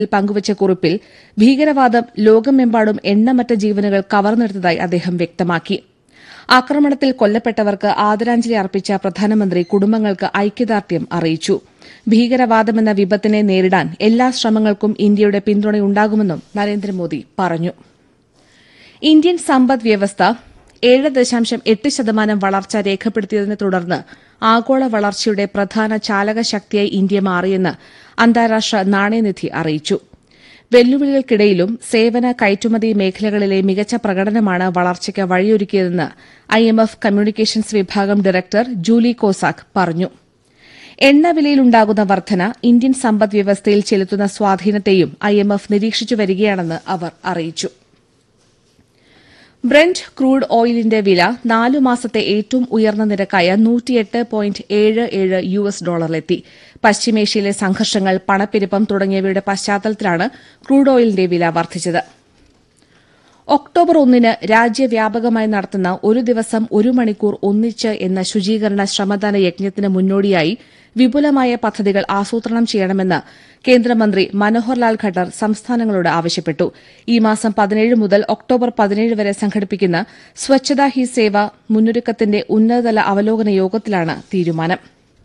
പങ്കുവച്ച കുറിപ്പിൽ ഭീകരവാദം ലോകമെമ്പാടും എണ്ണമറ്റ ജീവനുകൾ കവർന്നെടുത്തതായി അദ്ദേഹം വ്യക്തമാക്കി ആക്രമണത്തിൽ കൊല്ലപ്പെട്ടവർക്ക് ആദരാഞ്ജലി അർപ്പിച്ച പ്രധാനമന്ത്രി കുടുംബങ്ങൾക്ക് ഐക്യദാർഢ്യം അറിയിച്ചു ഭീകരവാദമെന്ന വിപത്തിനെ നേരിടാൻ എല്ലാ ശ്രമങ്ങൾക്കും ഇന്ത്യയുടെ പിന്തുണയുണ്ടാകുമെന്നും നരേന്ദ്രമോദി പറഞ്ഞു ഇന്ത്യൻ സമ്പദ് വ്യവസ്ഥ ഏഴ് ദശാംശം എട്ട് ശതമാനം വളർച്ച രേഖപ്പെടുത്തിയതിനെ തുടർന്ന് ആഗോള വളർച്ചയുടെ പ്രധാന ചാലകശക്തിയായി ഇന്ത്യ മാറിയെന്ന് അന്താരാഷ്ട്ര നാണയനിധി അറിയിച്ചു വെല്ലുവിളികൾക്കിടയിലും സേവന കയറ്റുമതി മേഖലകളിലെ മികച്ച പ്രകടനമാണ് വളർച്ചയ്ക്ക് വഴിയൊരുക്കിയതെന്ന് ഐഎംഎഫ് കമ്മ്യൂണിക്കേഷൻസ് വിഭാഗം ഡയറക്ടർ ജൂലി കോസാക് പറഞ്ഞു എണ്ണവിലയിലുണ്ടാകുന്ന വർധന ഇന്ത്യൻ സമ്പദ് വ്യവസ്ഥയിൽ ചെലുത്തുന്ന സ്വാധീനത്തെയും ഐഎംഎഫ് നിരീക്ഷിച്ചു വരികയാണെന്ന് അവർ അറിയിച്ചു ബ്രന്റ് ക്രൂഡ് ഓയിലിന്റെ വില നാലു മാസത്തെ ഏറ്റവും ഉയർന്ന നിരക്കായ നൂറ്റിയെട്ട് പോയിന്റ് ഏഴ് ഏഴ് യു എസ് ഡോളറിലെത്തി പശ്ചിമേഷ്യയിലെ സംഘർഷങ്ങൾ പണപ്പെരുപ്പം തുടങ്ങിയവയുടെ പശ്ചാത്തലത്തിലാണ് ക്രൂഡ് ഓയിലിന്റെ വില വർദ്ധിച്ചത് ഒക്ടോബർ ഒന്നിന് രാജ്യവ്യാപകമായി നടത്തുന്ന ഒരു ദിവസം ഒരു മണിക്കൂർ ഒന്നിച്ച് എന്ന ശുചീകരണ ശ്രമദാന യജ്ഞത്തിന് മുന്നോടിയായി വിപുലമായ പദ്ധതികൾ ആസൂത്രണം ചെയ്യണമെന്ന് കേന്ദ്രമന്ത്രി മനോഹർലാൽ ഖട്ടർ സംസ്ഥാനങ്ങളോട് ആവശ്യപ്പെട്ടു ഈ മാസം പതിനേഴ് മുതൽ ഒക്ടോബർ പതിനേഴ് വരെ സംഘടിപ്പിക്കുന്ന സ്വച്ഛതാ ഹി സേവ മുന്നൊരുക്കത്തിന്റെ ഉന്നതതല അവലോകന യോഗത്തിലാണ് തീരുമാനം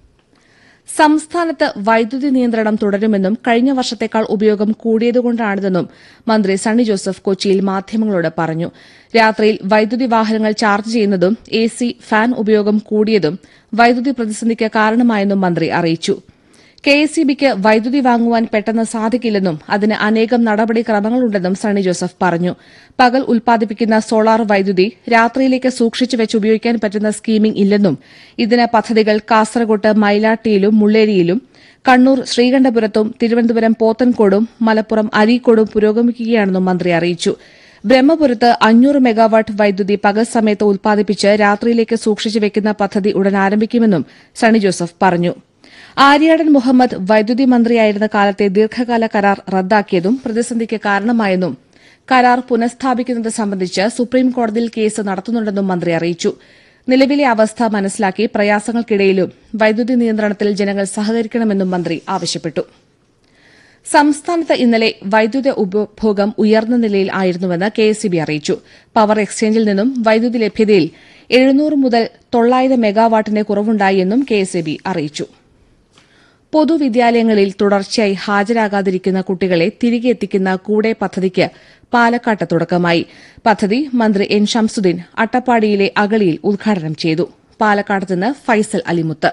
സംസ്ഥാനത്ത് വൈദ്യുതി നിയന്ത്രണം തുടരുമെന്നും കഴിഞ്ഞ വർഷത്തേക്കാൾ ഉപയോഗം കൂടിയതുകൊണ്ടാണിതെന്നും മന്ത്രി സണ്ണി ജോസഫ് കൊച്ചിയിൽ മാധ്യമങ്ങളോട് പറഞ്ഞു രാത്രിയിൽ വൈദ്യുതി വാഹനങ്ങൾ ചാർജ് ചെയ്യുന്നതും എ സി ഫാൻ ഉപയോഗം കൂടിയതും വൈദ്യുതി പ്രതിസന്ധിക്ക് കാരണമായെന്നും മന്ത്രി അറിയിച്ചു കെ എസ് ഇ ബിക്ക് വൈദ്യുതി വാങ്ങുവാൻ പെട്ടെന്ന് സാധിക്കില്ലെന്നും അതിന് അനേകം നടപടിക്രമങ്ങളുണ്ടെന്നും സണ്ണി ജോസഫ് പറഞ്ഞു പകൽ ഉൽപ്പാദിപ്പിക്കുന്ന സോളാർ വൈദ്യുതി രാത്രിയിലേക്ക് സൂക്ഷിച്ചു വെച്ച് ഉപയോഗിക്കാൻ പറ്റുന്ന സ്കീമിംഗ് ഇല്ലെന്നും ഇതിന് പദ്ധതികൾ കാസർകോട്ട് മൈലാട്ടിയിലും മുള്ളേരിയിലും കണ്ണൂർ ശ്രീകണ്ഠപുരത്തും തിരുവനന്തപുരം പോത്തൻകോടും മലപ്പുറം അരീക്കോടും പുരോഗമിക്കുകയാണെന്നും മന്ത്രി അറിയിച്ചു ബ്രഹ്മപുരത്ത് അഞ്ഞൂറ് മെഗാവാട്ട് വൈദ്യുതി പകൽ സമയത്ത് ഉൽപ്പാദിപ്പിച്ച് രാത്രിയിലേക്ക് സൂക്ഷിച്ചു വെക്കുന്ന പദ്ധതി ഉടൻ ആരംഭിക്കുമെന്നും സണ്ണി ജോസഫ് പറഞ്ഞു ആര്യാടൻ മുഹമ്മദ് വൈദ്യുതി മന്ത്രിയായിരുന്ന കാലത്തെ ദീർഘകാല കരാർ റദ്ദാക്കിയതും പ്രതിസന്ധിക്ക് കാരണമായെന്നും കരാർ പുനഃസ്ഥാപിക്കുന്നത് സംബന്ധിച്ച് സുപ്രീംകോടതിയിൽ കേസ് നടത്തുന്നുണ്ടെന്നും മന്ത്രി അറിയിച്ചു നിലവിലെ അവസ്ഥ മനസ്സിലാക്കി പ്രയാസങ്ങൾക്കിടയിലും വൈദ്യുതി നിയന്ത്രണത്തിൽ ജനങ്ങൾ സഹകരിക്കണമെന്നും മന്ത്രി ആവശ്യപ്പെട്ടു സംസ്ഥാനത്ത് ഇന്നലെ വൈദ്യുത ഉപഭോഗം ഉയർന്ന നിലയിൽ ആയിരുന്നുവെന്ന് കെഎസ്ഇബി അറിയിച്ചു പവർ എക്സ്ചേഞ്ചിൽ നിന്നും വൈദ്യുതി ലഭ്യതയിൽ എഴുന്നൂറ് മുതൽ തൊള്ളായിരം മെഗാവാട്ടിന്റെ കുറവുണ്ടായെന്നും കെഎസ്ഇബി അറിയിച്ചു പൊതുവിദ്യാലയങ്ങളിൽ തുടർച്ചയായി ഹാജരാകാതിരിക്കുന്ന കുട്ടികളെ തിരികെ എത്തിക്കുന്ന കൂടെ പദ്ധതിക്ക് പാലക്കാട്ട് തുടക്കമായി പദ്ധതി മന്ത്രി എൻ ഷംസുദ്ദീൻ അട്ടപ്പാടിയിലെ അഗളിയിൽ ഉദ്ഘാടനം ചെയ്തു പാലക്കാട് നിന്ന് ഫൈസൽ അലിമുത്ത്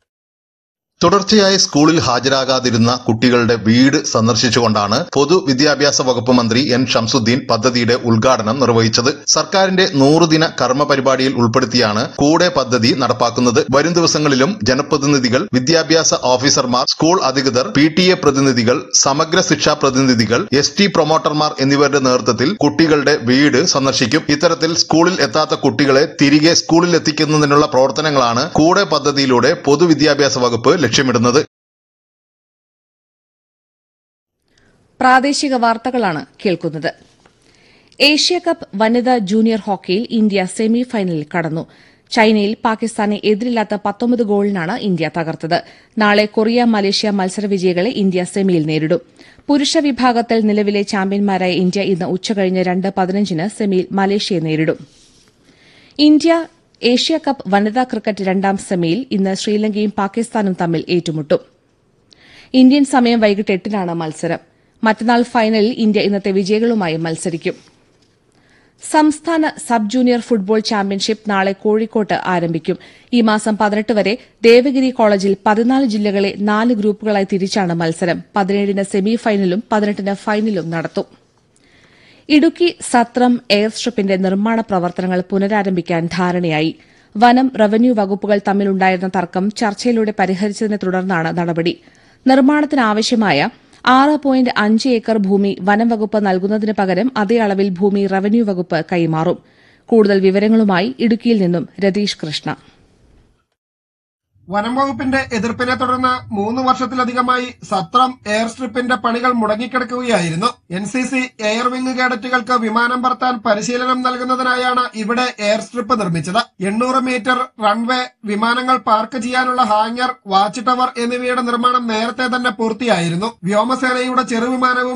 തുടർച്ചയായി സ്കൂളിൽ ഹാജരാകാതിരുന്ന കുട്ടികളുടെ വീട് സന്ദർശിച്ചുകൊണ്ടാണ് പൊതുവിദ്യാഭ്യാസ വകുപ്പ് മന്ത്രി എൻ ഷംസുദ്ദീൻ പദ്ധതിയുടെ ഉദ്ഘാടനം നിർവഹിച്ചത് സർക്കാരിന്റെ നൂറുദിന കർമ്മ പരിപാടിയിൽ ഉൾപ്പെടുത്തിയാണ് കൂടെ പദ്ധതി നടപ്പാക്കുന്നത് വരും ദിവസങ്ങളിലും ജനപ്രതിനിധികൾ വിദ്യാഭ്യാസ ഓഫീസർമാർ സ്കൂൾ അധികൃതർ പി ടി എ പ്രതിനിധികൾ സമഗ്ര ശിക്ഷാ പ്രതിനിധികൾ എസ് ടി പ്രൊമോട്ടർമാർ എന്നിവരുടെ നേതൃത്വത്തിൽ കുട്ടികളുടെ വീട് സന്ദർശിക്കും ഇത്തരത്തിൽ സ്കൂളിൽ എത്താത്ത കുട്ടികളെ തിരികെ സ്കൂളിൽ എത്തിക്കുന്നതിനുള്ള പ്രവർത്തനങ്ങളാണ് കൂടെ പദ്ധതിയിലൂടെ പൊതുവിദ്യാഭ്യാസ വകുപ്പ് ലക്ഷ്യമിടുന്നത് പ്രാദേശിക വാർത്തകളാണ് കേൾക്കുന്നത് ഏഷ്യ കപ്പ് വനിതാ ജൂനിയർ ഹോക്കിയിൽ ഇന്ത്യ സെമി ഫൈനലിൽ കടന്നു ചൈനയിൽ പാകിസ്ഥാനെ എതിരില്ലാത്ത പത്തൊമ്പത് ഗോളിനാണ് ഇന്ത്യ തകർത്തത് നാളെ കൊറിയ മലേഷ്യ മത്സരവിജയികളെ ഇന്ത്യ സെമിയിൽ നേരിടും പുരുഷ വിഭാഗത്തിൽ നിലവിലെ ചാമ്പ്യന്മാരായ ഇന്ത്യ ഇന്ന് ഉച്ചകഴിഞ്ഞ് രണ്ട് പതിനഞ്ചിന് സെമിയിൽ മലേഷ്യയെ നേരിടും ഇന്ത്യ ഏഷ്യ കപ്പ് വനിതാ ക്രിക്കറ്റ് രണ്ടാം സെമിയിൽ ഇന്ന് ശ്രീലങ്കയും പാകിസ്ഥാനും തമ്മിൽ ഏറ്റുമുട്ടും ഇന്ത്യൻ സമയം വൈകിട്ട് എട്ടിനാണ് മത്സരം മറ്റന്നാൾ ഫൈനലിൽ ഇന്ത്യ ഇന്നത്തെ വിജയികളുമായി മത്സരിക്കും സംസ്ഥാന സബ് ജൂനിയർ ഫുട്ബോൾ ചാമ്പ്യൻഷിപ്പ് നാളെ കോഴിക്കോട്ട് ആരംഭിക്കും ഈ മാസം പതിനെട്ട് വരെ ദേവഗിരി കോളേജിൽ പതിനാല് ജില്ലകളെ നാല് ഗ്രൂപ്പുകളായി തിരിച്ചാണ് മത്സരം പതിനേഴിന് സെമി ഫൈനലും പതിനെട്ടിന് ഫൈനലും നടത്തും ഇടുക്കി സത്രം എയർ സ്ട്രിപ്പിന്റെ നിർമ്മാണ പ്രവർത്തനങ്ങൾ പുനരാരംഭിക്കാൻ ധാരണയായി വനം റവന്യൂ വകുപ്പുകൾ തമ്മിലുണ്ടായിരുന്ന തർക്കം ചർച്ചയിലൂടെ പരിഹരിച്ചതിനെ തുടർന്നാണ് നടപടി നിർമ്മാണത്തിനാവശ്യമായ ആറ് പോയിന്റ് അഞ്ച് ഏക്കർ ഭൂമി വനം വകുപ്പ് നൽകുന്നതിന് പകരം അതേ അളവിൽ ഭൂമി റവന്യൂ വകുപ്പ് കൈമാറും കൂടുതൽ വിവരങ്ങളുമായി ഇടുക്കിയിൽ നിന്നും രതീഷ് കൃഷ്ണ വനം വകുപ്പിന്റെ എതിർപ്പിനെ തുടർന്ന് മൂന്ന് വർഷത്തിലധികമായി സത്രം എയർ സ്ട്രിപ്പിന്റെ പണികൾ മുടങ്ങിക്കിടക്കുകയായിരുന്നു N C C air wing കേഡറ്റുകൾക്ക് വിമാനം പറത്താൻ പരിശീലനം നൽകുന്നതിനായാണ് ഇവിടെ എയർ സ്ട്രിപ്പ് നിർമ്മിച്ചത് എണ്ണൂറ് മീറ്റർ റൺവേ വിമാനങ്ങൾ പാർക്ക് ചെയ്യാനുള്ള ഹാങ്ങർ വാച്ച് ടവർ എന്നിവയുടെ നിർമ്മാണം നേരത്തെ തന്നെ പൂർത്തിയായിരുന്നു വ്യോമസേനയുടെ ചെറുവിമാനവും